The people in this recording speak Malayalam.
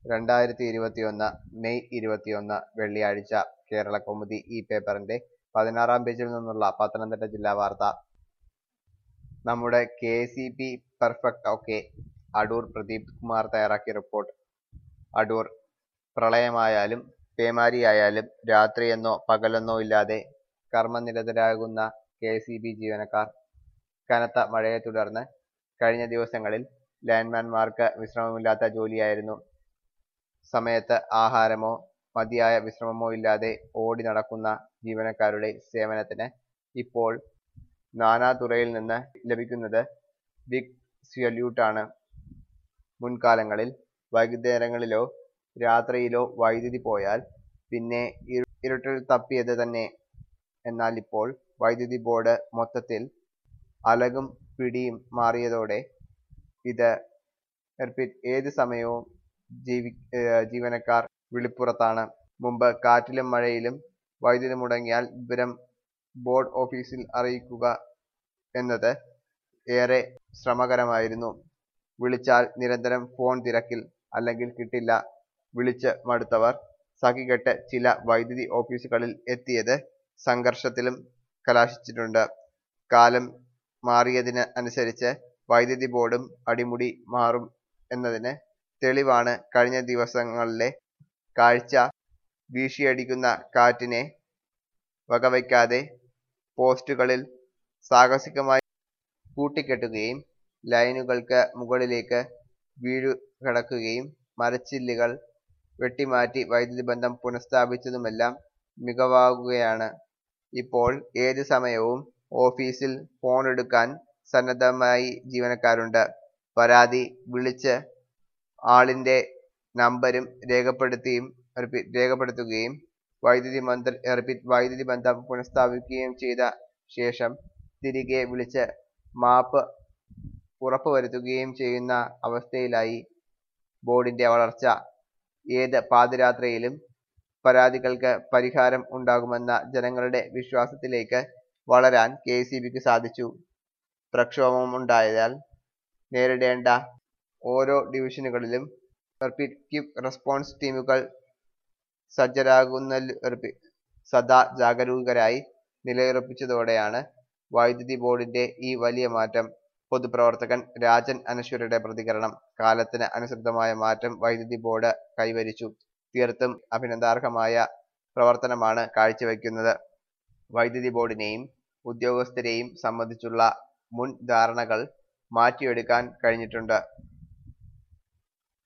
രണ്ടായിരത്തി ഇരുപത്തിയൊന്ന് മെയ് ഇരുപത്തിയൊന്ന് വെള്ളിയാഴ്ച കേരളകൗമുദി ഈ പേപ്പറിന്റെ പതിനാറാം പേജിൽ നിന്നുള്ള പത്തനംതിട്ട ജില്ലാ വാർത്ത നമ്മുടെ K C P perfect okay Adoor Pradeep Kumar തയ്യാറാക്കിയ റിപ്പോർട്ട് അടൂർ പ്രളയമായാലും പേമാരിയായാലും രാത്രിയെന്നോ പകലെന്നോ ഇല്ലാതെ കർമ്മനിരതരാകുന്ന കെ സി ബി ജീവനക്കാർ കനത്ത മഴയെ തുടർന്ന് കഴിഞ്ഞ ദിവസങ്ങളിൽ ലൈൻമാൻമാർക്ക് വിശ്രമമില്ലാത്ത ജോലിയായിരുന്നു സമയത്ത് ആഹാരമോ മതിയായ വിശ്രമമോ ഇല്ലാതെ ഓടി നടക്കുന്ന ജീവനക്കാരുടെ സേവനത്തിന് ഇപ്പോൾ നാനാതുറയിൽ നിന്ന് ലഭിക്കുന്നത് ബിഗ് സല്യൂട്ടാണ് മുൻകാലങ്ങളിൽ വൈകുന്നേരങ്ങളിലോ രാത്രിയിലോ വൈദ്യുതി പോയാൽ പിന്നെ ഇരു- ഇരുട്ടിൽ തപ്പിയത് തന്നെ എന്നാൽ ഇപ്പോൾ വൈദ്യുതി ബോർഡ് മൊത്തത്തിൽ അലകും പിടിയും മാറിയതോടെ ഇത് റിപ്പീറ്റ് ഏത് സമയവും ജീവി ഏർ ജീവനക്കാർ വിളിപ്പുറത്താണ് മുമ്പ് കാറ്റിലും മഴയിലും വൈദ്യുതി മുടങ്ങിയാൽ വിവരം ബോർഡ് ഓഫീസിൽ അറിയിക്കുക എന്നത് ഏറെ ശ്രമകരമായിരുന്നു വിളിച്ചാൽ നിരന്തരം ഫോൺ തിരക്കിൽ അല്ലെങ്കിൽ കിട്ടില്ല വിളിച്ച് മടുത്തവർ സഹികെട്ട് ചില വൈദ്യുതി ഓഫീസുകളിൽ എത്തിയത് സംഘർഷത്തിലും കലാശിച്ചിട്ടുണ്ട് കാലം മാറിയതിന് അനുസരിച്ച് വൈദ്യുതി ബോർഡും അടിമുടി മാറും എന്നതിന് തെളിവാണ് കഴിഞ്ഞ ദിവസങ്ങളിലെ കാഴ്ച വീശിയടിക്കുന്ന കാറ്റിനെ വകവയ്ക്കാതെ പോസ്റ്റുകളിൽ സാഹസികമായി കൂട്ടിക്കെട്ടുകയും ലൈനുകൾക്ക് മുകളിലേക്ക് വീഴുകിടക്കുകയും മരച്ചില്ലുകൾ വെട്ടിമാറ്റി വൈദ്യുതി ബന്ധം പുനഃസ്ഥാപിച്ചതുമെല്ലാം മികവാകുകയാണ് ഇപ്പോൾ ഏത് സമയവും ഓഫീസിൽ ഫോൺ എടുക്കാൻ സന്നദ്ധമായി ജീവനക്കാരുണ്ട് പരാതി വിളിച്ച് ആളിന്റെ നമ്പരും രേഖപ്പെടുത്തിയും repeat രേഖപ്പെടുത്തുകയും വൈദ്യുതി മന്ത്ര repeat വൈദ്യുതി ബന്ധം പുനഃസ്ഥാപിക്കുകയും ചെയ്ത ശേഷം തിരികെ വിളിച്ച് മാപ്പ് ഉറപ്പുവരുത്തുകയും ചെയ്യുന്ന അവസ്ഥയിലായി ബോർഡിന്റെ വളർച്ച ഏത് പാതിരാത്രിയിലും പരാതികൾക്ക് പരിഹാരം ഉണ്ടാകുമെന്ന ജനങ്ങളുടെ വിശ്വാസത്തിലേക്ക് വളരാൻ കെ സി ബിക്ക് സാധിച്ചു പ്രക്ഷോഭമുണ്ടായാൽ നേരിടേണ്ട ഓരോ ഡിവിഷനുകളിലും repeat ക്വിക്ക് റെസ്പോൺസ് ടീമുകൾ സജ്ജരാകുന്ന repeat സദാ ജാഗരൂകരായി നിലയുറപ്പിച്ചതോടെയാണ് വൈദ്യുതി ബോർഡിന്റെ ഈ വലിയ മാറ്റം പൊതുപ്രവർത്തകൻ രാജൻ അനശ്വരയുടെ പ്രതികരണം കാലത്തിന് അനുസൃതമായ മാറ്റം വൈദ്യുതി ബോർഡ് കൈവരിച്ചു തീർത്തും അഭിനന്ദാർഹമായ പ്രവർത്തനമാണ് കാഴ്ചവെക്കുന്നത് വൈദ്യുതി ബോർഡിനെയും ഉദ്യോഗസ്ഥരെയും സംബന്ധിച്ചുള്ള മുൻ ധാരണകൾ മാറ്റിയെടുക്കാൻ കഴിഞ്ഞിട്ടുണ്ട്